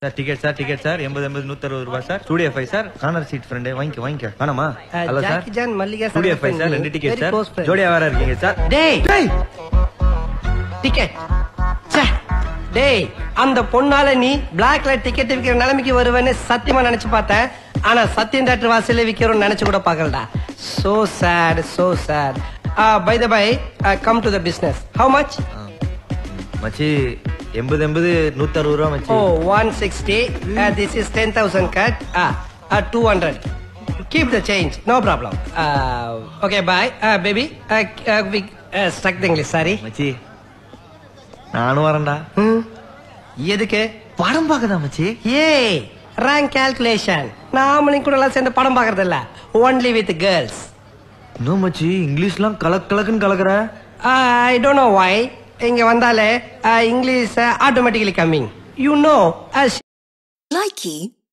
sir ticket sir ticket sir எண்பது எண்பது நூத்தி அறுபது ரூபாய் sir studio five sir corner seat friend வாங்கிக்க வாங்கிக்க வேணாமா hello sir Jackie John Mallika studio five sir ரெண்டு டிக்கெட் சார் ஜோடியா வேற இருக்கீங்க சார் டேய் டேய் டிக்கெட் ச்சே டேய் அந்த பொண்ணால நீ பிளாக்ல டிக்கெட் விக்கிற நிலைமைக்கு வருவேன்னு சத்தியமா நினைச்சு பார்த்தேன் ஆனா சத்தியம் தேட்டர் வாசல்ல விக்கிறோம் நினைச்சு கூட பார்க்கலடா so sad so sad by the by come to the business how much மச்சி எண்பது எண்பது நூத்தி அறுபது ரூபா மச்சி oh one sixty this is ten thousand cut two hundred keep the change no problem okay bye baby struck English sorry மச்சி நானும் வரேன்டா எதுக்கு படம் பார்க்கதா மச்சி ஏய் ரேங்க் கால்குலேஷன் நாமளும் கூட எல்லாம் சேர்ந்து படம் பார்க்கறது இல்ல ஒன்லி வித் கேர்ள்ஸ் இன்னும் மச்சி இங்கிலீஷ்லாம் கலக் கலக்குன்னு கலக்குற ஐ டோன்ட் நோ வை இங்க வந்தாலே English automatically coming you know Likey